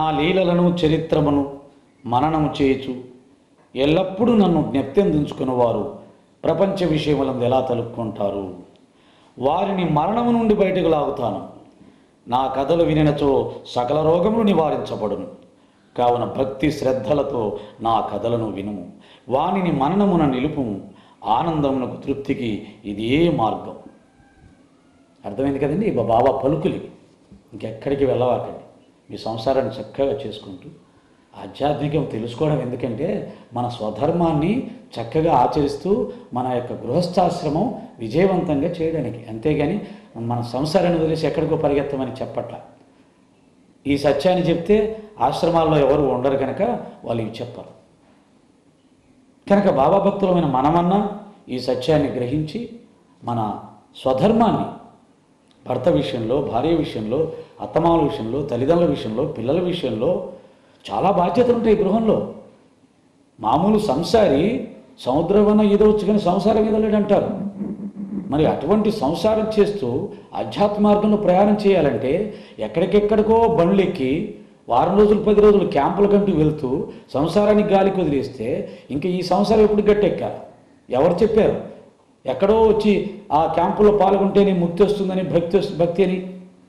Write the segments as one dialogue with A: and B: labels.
A: నా లీలలను చరిత్రమును మననము చేయుచు ఎల్లప్పుడూ నన్ను జ్ఞప్తిందించుకుని వారు ప్రపంచ విషయములందు ఎలా తలుపుకుంటారు వారిని మరణము నుండి బయటకు లాగుతాను నా కథలు వినినచో సకల రోగములు నివారించబడును కావున భక్తి శ్రద్ధలతో నా కథలను వినుము వానిని మననమున నిలుపుము ఆనందమునకు తృప్తికి ఇది ఏ మార్గం అర్థమైంది కదండి ఈ బాబా పలుకులు ఇవి. ఇంకెక్కడికి వెళ్ళవాకండి మీ సంసారాన్ని చక్కగా చేసుకుంటూ ఆధ్యాత్మికం తెలుసుకోవడం ఎందుకంటే మన స్వధర్మాన్ని చక్కగా ఆచరిస్తూ మన యొక్క గృహస్థాశ్రమం విజయవంతంగా చేయడానికి అంతేగాని మన సంసారాన్ని వదిలేసి ఎక్కడికో పరిగెత్తమని చెప్పట్ల ఈ సత్యాన్ని చెప్తే ఆశ్రమాల్లో ఎవరు ఉండరు కనుక వాళ్ళు ఇవి చెప్పరు కనుక బాబా భక్తులమైన మనమన్నా ఈ సత్యాన్ని గ్రహించి మన స్వధర్మాన్ని భర్త విషయంలో భార్య విషయంలో అత్తమామల విషయంలో తల్లిదండ్రుల విషయంలో పిల్లల విషయంలో చాలా బాధ్యతలు ఉంటాయి గృహంలో మామూలు సంసారి సముద్రవన ఈదవచ్చు కానీ సంసారం ఈదలేడు అంటారు మరి అటువంటి సంసారం చేస్తూ ఆధ్యాత్మ మార్గంలో ప్రయాణం చేయాలంటే ఎక్కడికెక్కడికో బండ్లు ఎక్కి వారం రోజులు పది రోజులు క్యాంపులకంటూ వెళ్తూ సంసారానికి గాలికి వదిలేస్తే ఇంకా ఈ సంసారం ఎప్పుడు గట్టెక్కాలి ఎవరు చెప్పారు ఎక్కడో వచ్చి ఆ క్యాంపులో పాల్గొంటేనే ముక్తి వస్తుందని భక్తి వస్తు భక్తి అని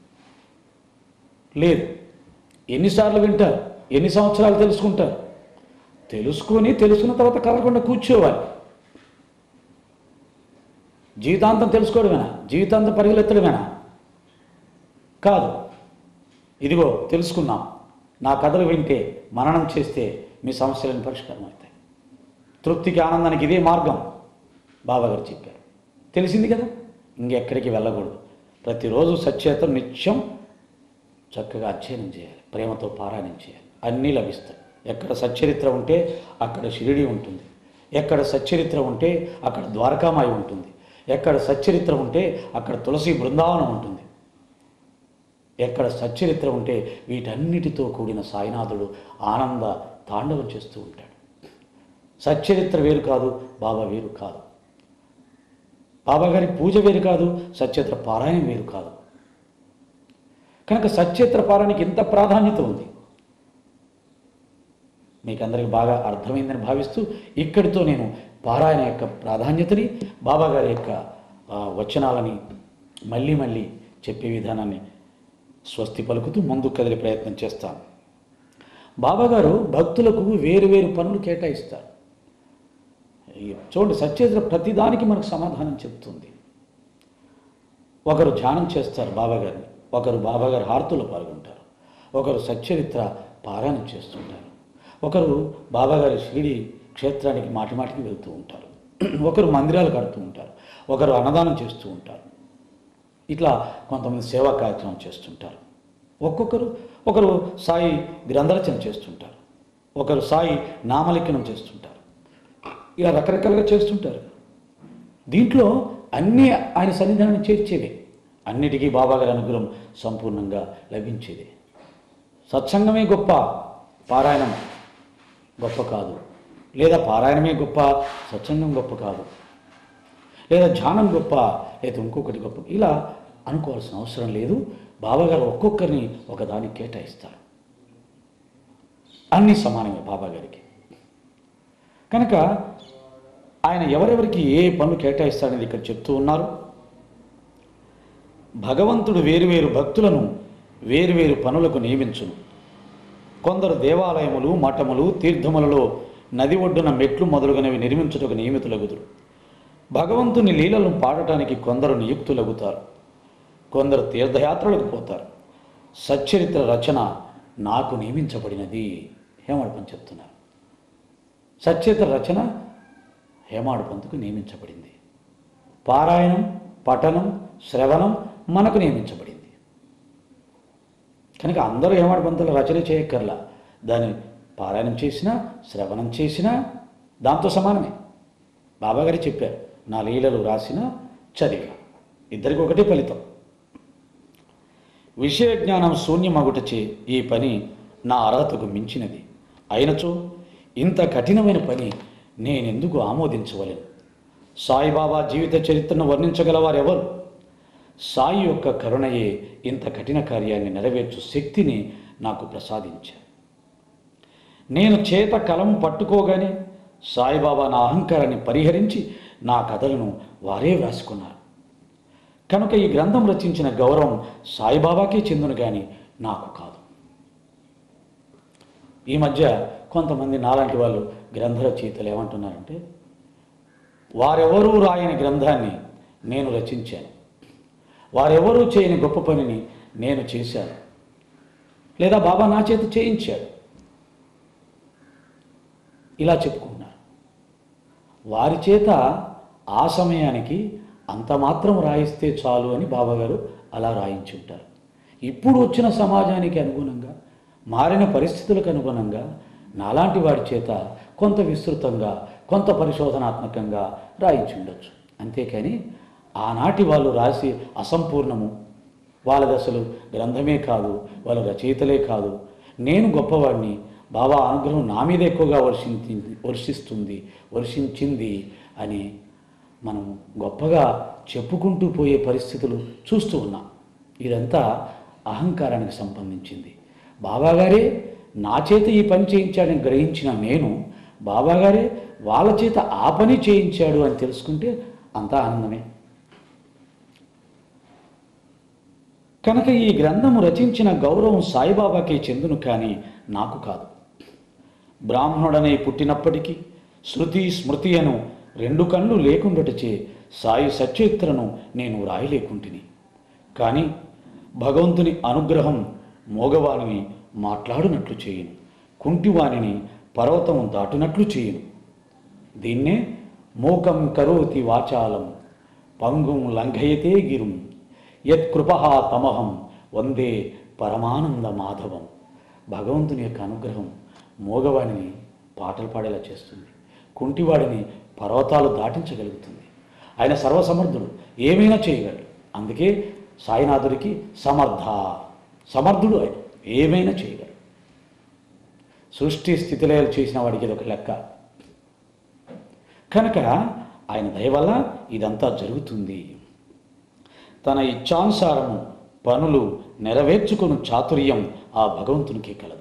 A: లేదు ఎన్నిసార్లు వింటారు ఎన్ని సంవత్సరాలు తెలుసుకుంటారు తెలుసుకొని తెలుసుకున్న తర్వాత కదలకుండా కూర్చోవాలి జీవితాంతం తెలుసుకోవడమేనా జీవితాంతం పరిగెత్తడమేనా కాదు ఇదిగో తెలుసుకున్నాం నా కథలు వింటే మననం చేస్తే మీ సమస్యలను పరిష్కారం అవుతాయి తృప్తికి ఆనందానికి ఇదే మార్గం బాబాగారు చెప్పారు తెలిసింది కదా ఇంకెక్కడికి వెళ్ళకూడదు ప్రతిరోజు సచేతం నిత్యం చక్కగా అధ్యయనం చేయాలి ప్రేమతో పారాయణం చేయాలి అన్నీ లభిస్తాయి ఎక్కడ సచ్చరిత్ర ఉంటే అక్కడ షిరిడి ఉంటుంది ఎక్కడ సచ్చరిత్ర ఉంటే అక్కడ ద్వారకామాయి ఉంటుంది ఎక్కడ సచ్చరిత్ర ఉంటే అక్కడ తులసి బృందావనం ఉంటుంది ఎక్కడ సచ్చరిత్ర ఉంటే వీటన్నిటితో కూడిన సాయినాథుడు ఆనంద తాండవం చేస్తూ ఉంటాడు సచ్చరిత్ర వేరు కాదు బాబా వేరు కాదు బాబా గారి పూజ వేరు కాదు సచ్చరిత్ర పారాయణం వేరు కాదు కనుక సచ్చరిత్ర పారాయణకి ఇంత ప్రాధాన్యత ఉంది మీకు అందరికి బాగా అర్థమైందని భావిస్తూ ఇక్కడితో నేను పారాయణ యొక్క ప్రాధాన్యతని బాబా గారి యొక్క ఆ, వచనాలని మళ్ళీ మళ్ళీ చెప్పే విధానాన్ని స్వస్తి పలుకుతూ ముందుకు కదిలే ప్రయత్నం చేస్తాను బాబాగారు భక్తులకు వేరు వేరు పనులు కేటాయిస్తారు ఈ చూడండి సత్యచరిత్ర ప్రతిదానికి మనకు సమాధానం చెప్తుంది ఒకరు ధ్యానం చేస్తారు బాబాగారిని ఒకరు బాబాగారి హారతులో పాల్గొంటారు ఒకరు సచ్చరిత్ర పారాయణం చేస్తుంటారు ఒకరు బాబాగారి షిరిడి క్షేత్రానికి మాటి మాటికి వెళ్తూ ఉంటారు ఒకరు మందిరాలు కడుతూ ఉంటారు ఒకరు అన్నదానం చేస్తూ ఉంటారు ఇట్లా కొంతమంది సేవా కార్యక్రమం చేస్తుంటారు ఒక్కొక్కరు ఒకరు సాయి గ్రంథరచన చేస్తుంటారు ఒకరు సాయి నామలిఖనం చేస్తుంటారు ఇలా రకరకాలుగా చేస్తుంటారు దీంట్లో అన్నీ ఆయన సన్నిధానాన్ని చేర్చేవే అన్నిటికీ బాబాగారి అనుగ్రహం సంపూర్ణంగా లభించేదే సత్సంగమే గొప్ప పారాయణం గొప్ప కాదు లేదా పారాయణమే గొప్ప సత్సంగం గొప్ప కాదు లేదా ధ్యానం గొప్ప లేదా ఇంకొకటి గొప్ప ఇలా అనుకోవాల్సిన అవసరం లేదు బాబాగారు ఒక్కొక్కరిని ఒకదానికి కేటాయిస్తారు అన్నీ సమానమే బాబాగారికి కనుక ఆయన ఎవరెవరికి ఏ పనులు కేటాయిస్తాడనేది ఇక్కడ చెప్తూ ఉన్నారు భగవంతుడు వేరువేరు భక్తులను వేరువేరు పనులకు నియమించును కొందరు దేవాలయములు మఠములు తీర్థములలో నది ఒడ్డున మెట్లు మొదలుగునవి నిర్మించుటకు నియమితులగుదురు భగవంతుని లీలలను పాడటానికి కొందరు నియుక్తులగుతారు కొందరు తీర్థయాత్రలకు పోతారు సచ్చరిత్ర రచన నాకు నియమించబడినది హేమాడు పంత్ చెప్తున్నారు సచ్చరిత్ర రచన హేమాడు పంతుకు నియమించబడింది పారాయణం పఠనం శ్రవణం మనకు నియమించబడింది కనుక అందరూ హేమాడు పంతుల రచన చేయక్కర్లా దాన్ని పారాయణం చేసినా శ్రవణం చేసినా దాంతో సమానమే బాబాగారు చెప్పారు నా లీలలు రాసిన చదివిన ఇద్దరికి ఒకటే ఫలితం విషయ జ్ఞానం శూన్యమగుటచే ఈ పని నా అర్హతకు మించినది అయినచో ఇంత కఠినమైన పని నేనెందుకు ఆమోదించవలేను సాయిబాబా జీవిత చరిత్రను వర్ణించగలవారెవరు సాయి యొక్క కరుణయే ఇంత కఠిన కార్యాన్ని నెరవేర్చు శక్తిని నాకు ప్రసాదించారు నేను చేత కలం పట్టుకోగానే సాయిబాబా నా అహంకారాన్ని పరిహరించి నా కథలను వారే వ్రాసుకున్నారు కనుక ఈ గ్రంథం రచించిన గౌరవం సాయిబాబాకే చెందును కానీ నాకు కాదు ఈ మధ్య కొంతమంది నాలాంటి వాళ్ళు గ్రంథ రచయితలు ఏమంటున్నారంటే వారెవరూ రాయని గ్రంథాన్ని నేను రచించాను వారెవరూ చేయని గొప్ప పనిని నేను చేశాను లేదా బాబా నా చేత చేయించాడు ఇలా చెప్పుకున్నారు వారి చేత ఆ సమయానికి అంత మాత్రం రాయిస్తే చాలు అని బాబాగారు అలా రాయించి ఉంటారు ఇప్పుడు వచ్చిన సమాజానికి అనుగుణంగా మారిన పరిస్థితులకు అనుగుణంగా నాలాంటి వాడి చేత కొంత విస్తృతంగా కొంత పరిశోధనాత్మకంగా రాయించి ఉండొచ్చు అంతేకాని ఆనాటి వాళ్ళు రాసి అసంపూర్ణము వాళ్ళది అసలు గ్రంథమే కాదు వాళ్ళ రచయితలే కాదు నేను గొప్పవాడిని బాబా అనుగ్రహం నా మీద ఎక్కువగా వర్షించింది వర్షిస్తుంది వర్షించింది అని మనం గొప్పగా చెప్పుకుంటూ పోయే పరిస్థితులు చూస్తూ ఉన్నాం ఇదంతా అహంకారానికి సంబంధించింది బాబాగారే నా చేత ఈ పని చేయించాడని గ్రహించిన నేను బాబాగారే వాళ్ళ చేత ఆ పని చేయించాడు అని తెలుసుకుంటే అంతా ఆనందమే కనుక ఈ గ్రంథము రచించిన గౌరవం సాయిబాబాకే చెందును కానీ నాకు కాదు బ్రాహ్మణుడనే పుట్టినప్పటికీ శృతి స్మృతి అను రెండు కళ్ళు లేకుండాటచే సాయి సచరిత్రను నేను రాయలేకుంటిని కానీ భగవంతుని అనుగ్రహం మోగవానిని మాట్లాడునట్లు చేయను కుంటివానిని పర్వతం దాటునట్లు చేయను దీన్నే మూకం కరోతి వాచాలం పంగుం లంఘయతే గిరుం యత్కృపహ తమహం వందే పరమానంద మాధవం భగవంతుని యొక్క అనుగ్రహం మోగవాడిని పాటలు పాడేలా చేస్తుంది కుంటివాడిని పర్వతాలు దాటించగలుగుతుంది ఆయన సర్వసమర్థుడు ఏమైనా చేయగలడు అందుకే సాయినాథుడికి సమర్థ సమర్థుడు ఆయన ఏమైనా చేయగలడు సృష్టి స్థితిలయాలు చేసిన వాడికి ఇది ఒక లెక్క కనుక ఆయన దయ వల్ల ఇదంతా జరుగుతుంది తన ఇచ్ఛానుసారము పనులు నెరవేర్చుకుని చాతుర్యం ఆ భగవంతునికి కలదు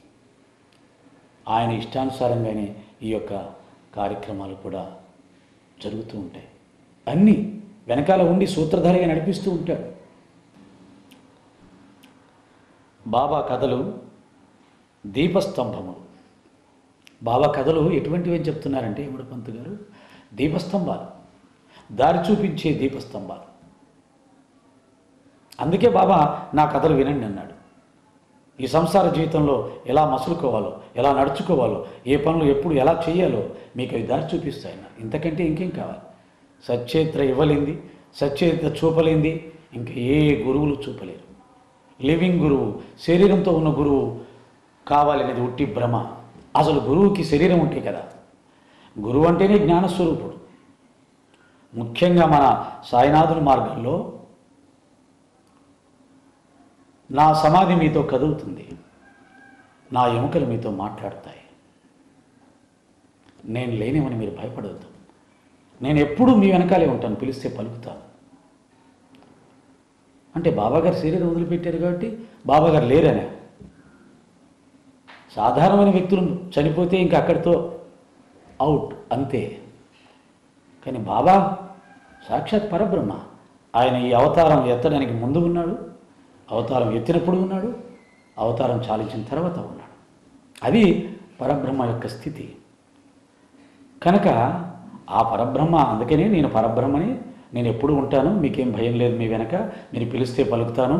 A: ఆయన ఇష్టానుసారంగానే ఈ యొక్క కార్యక్రమాలు కూడా జరుగుతూ ఉంటాయి అన్నీ వెనకాల ఉండి సూత్రధారిగా నడిపిస్తూ ఉంటాడు బాబా కథలు దీపస్తంభములు బాబా కథలు ఎటువంటివి అని చెప్తున్నారంటే ఇముడు పంతు గారు దీపస్తంభాలు దారి చూపించే దీపస్తంభాలు అందుకే బాబా నా కథలు వినండి అన్నాడు ఈ సంసార జీవితంలో ఎలా మసులుకోవాలో ఎలా నడుచుకోవాలో ఏ పనులు ఎప్పుడు ఎలా చేయాలో మీకు అవి దారి చూపిస్తాయి అన్న ఇంతకంటే ఇంకేం కావాలి సచ్చేత్ర ఇవ్వలేంది సచ్చేత్ర చూపలేంది ఇంకా ఏ గురువులు చూపలేరు లివింగ్ గురువు శరీరంతో ఉన్న గురువు కావాలనేది ఉట్టి భ్రమ అసలు గురువుకి శరీరం ఉంటే కదా గురువు అంటేనే జ్ఞానస్వరూపుడు ముఖ్యంగా మన సాయినాథుని మార్గంలో నా సమాధి మీతో కదులుతుంది నా ఎముకలు మీతో మాట్లాడతాయి నేను లేనేమని మీరు భయపడవద్దు నేను ఎప్పుడూ మీ వెనకాలే ఉంటాను పిలిస్తే పలుకుతాను అంటే బాబాగారు శరీరం వదిలిపెట్టారు కాబట్టి బాబాగారు లేరనే సాధారణమైన వ్యక్తులు చనిపోతే ఇంక అక్కడితో అవుట్ అంతే కానీ బాబా సాక్షాత్ పరబ్రహ్మ ఆయన ఈ అవతారం ఎత్తడానికి ముందు ఉన్నాడు అవతారం ఎత్తినప్పుడు ఉన్నాడు అవతారం చాలించిన తర్వాత ఉన్నాడు అది పరబ్రహ్మ యొక్క స్థితి కనుక ఆ పరబ్రహ్మ అందుకనే నేను పరబ్రహ్మని నేను ఎప్పుడు ఉంటాను మీకేం భయం లేదు మీ వెనక మీరు పిలిస్తే పలుకుతాను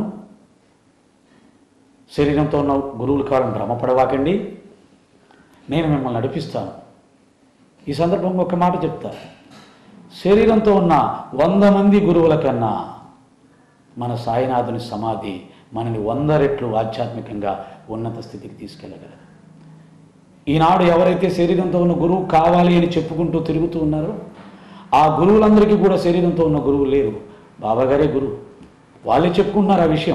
A: శరీరంతో ఉన్న గురువులు కావాలని భ్రమపడవాకండి నేను మిమ్మల్ని నడిపిస్తాను ఈ సందర్భంగా ఒక మాట చెప్తా శరీరంతో ఉన్న వంద మంది గురువుల కన్నా మన సాయినాథుని సమాధి మనని వంద రెట్లు ఆధ్యాత్మికంగా ఉన్నత స్థితికి తీసుకెళ్ళగలదు ఈనాడు ఎవరైతే శరీరంతో ఉన్న గురువు కావాలి అని చెప్పుకుంటూ తిరుగుతూ ఉన్నారో ఆ గురువులందరికీ కూడా శరీరంతో ఉన్న గురువు లేరు బాబాగారే గురువు వాళ్ళే చెప్పుకుంటున్నారు ఆ విషయం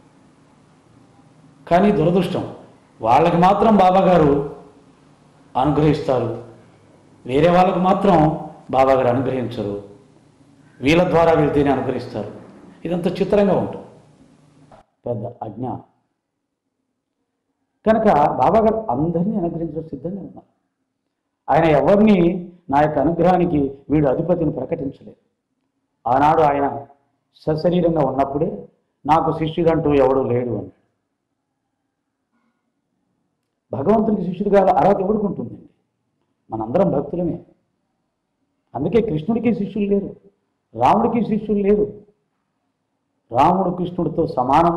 A: కానీ దురదృష్టం వాళ్ళకి మాత్రం బాబాగారు అనుగ్రహిస్తారు వేరే వాళ్ళకి మాత్రం బాబాగారు అనుగ్రహించరు వీళ్ళ ద్వారా వెళ్తేనే అనుగ్రహిస్తారు ఇదంతా చిత్రంగా ఉంటుంది పెద్ద అజ్ఞానం కనుక బాబా గారు అందరినీ అనుగ్రహించడం సిద్ధంగా ఉన్నారు ఆయన ఎవరిని నా యొక్క అనుగ్రహానికి వీడు అధిపతిని ప్రకటించలేదు ఆనాడు ఆయన సశరీరంగా ఉన్నప్పుడే నాకు శిష్యుడంటూ ఎవడు లేడు అన్నాడు భగవంతునికి శిష్యుడిగా అర్హత ఎవరికి ఉంటుందండి మనందరం భక్తులమే అందుకే కృష్ణుడికి శిష్యులు లేరు రాముడికి శిష్యులు లేరు రాముడు కృష్ణుడితో సమానం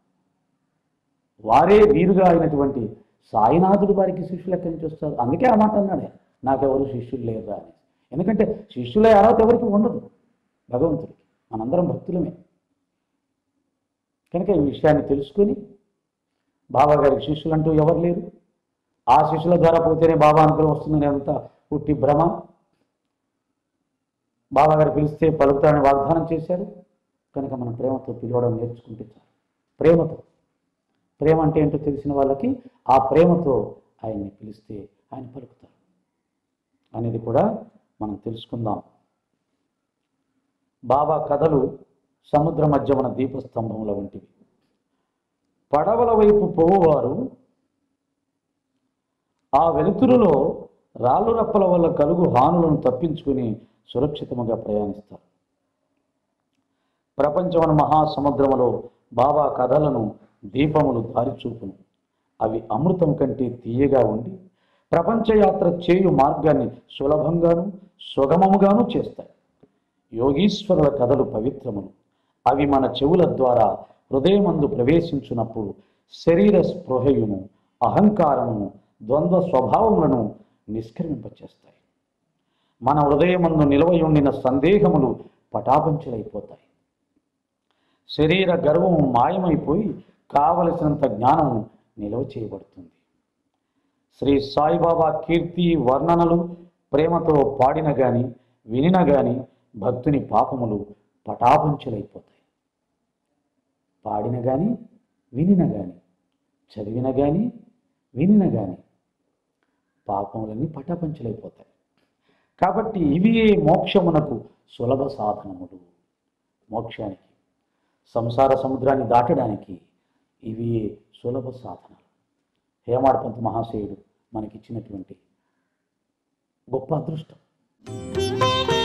A: వారే వీరుగా అయినటువంటి సాయినాథుడు వారికి శిష్యులు ఎక్కడి నుంచి వస్తారు అందుకే ఆ మాట అన్నాడు నాకెవరు శిష్యులు లేరు అని ఎందుకంటే శిష్యుల అర్హత ఎవరికి ఉండదు భగవంతుడికి మనందరం భక్తులమే కనుక ఈ విషయాన్ని తెలుసుకొని బాబా గారికి శిష్యులు అంటూ ఎవరు లేరు ఆ శిష్యుల ద్వారా పోతేనే బాబా అనుగ్రహం వస్తుందని అంత పుట్టి భ్రమ బాబా గారు పిలిస్తే పలుకుతారని వాగ్దానం చేశారు కనుక మనం ప్రేమతో పిలవడం నేర్చుకుంటే చాలు ప్రేమతో ప్రేమ అంటే ఏంటో తెలిసిన వాళ్ళకి ఆ ప్రేమతో ఆయన్ని పిలిస్తే ఆయన పలుకుతారు అనేది కూడా మనం తెలుసుకుందాం బాబా కథలు సముద్ర మధ్యమన దీపస్తంభముల వంటివి పడవల వైపు పోవువారు ఆ వెలుతురులో రాళ్ళు రప్పల వల్ల కలుగు హానులను తప్పించుకుని సురక్షితముగా ప్రయాణిస్తారు ప్రపంచమున మహాసముద్రములో బాబా కథలను దీపములు దారిచూపును అవి అమృతం కంటే తీయగా ఉండి ప్రపంచయాత్ర చేయు మార్గాన్ని సులభంగాను సుగమముగాను చేస్తాయి యోగీశ్వరుల కథలు పవిత్రములు అవి మన చెవుల ద్వారా హృదయమందు ప్రవేశించినప్పుడు శరీర స్పృహయును అహంకారమును ద్వంద్వ స్వభావములను నిష్క్రమింపచేస్తాయి మన హృదయమందు నిలవయుండిన సందేహములు పటాపంచలైపోతాయి శరీర గర్వము మాయమైపోయి కావలసినంత జ్ఞానము నిల్వ చేయబడుతుంది శ్రీ సాయిబాబా కీర్తి వర్ణనలు ప్రేమతో పాడిన గాని వినిన గాని భక్తుని పాపములు పటాపంచలైపోతాయి పాడిన గాని వినిన గాని చదివిన గాని వినిన గాని పాపములన్నీ పటాపంచలైపోతాయి కాబట్టి ఇవియే మోక్షమునకు సులభ సాధనములు మోక్షానికి సంసార సముద్రాన్ని దాటడానికి ఇవి సులభ సాధనలు హేమాడపంత్ మహాశయుడు మనకిచ్చినటువంటి గొప్ప అదృష్టం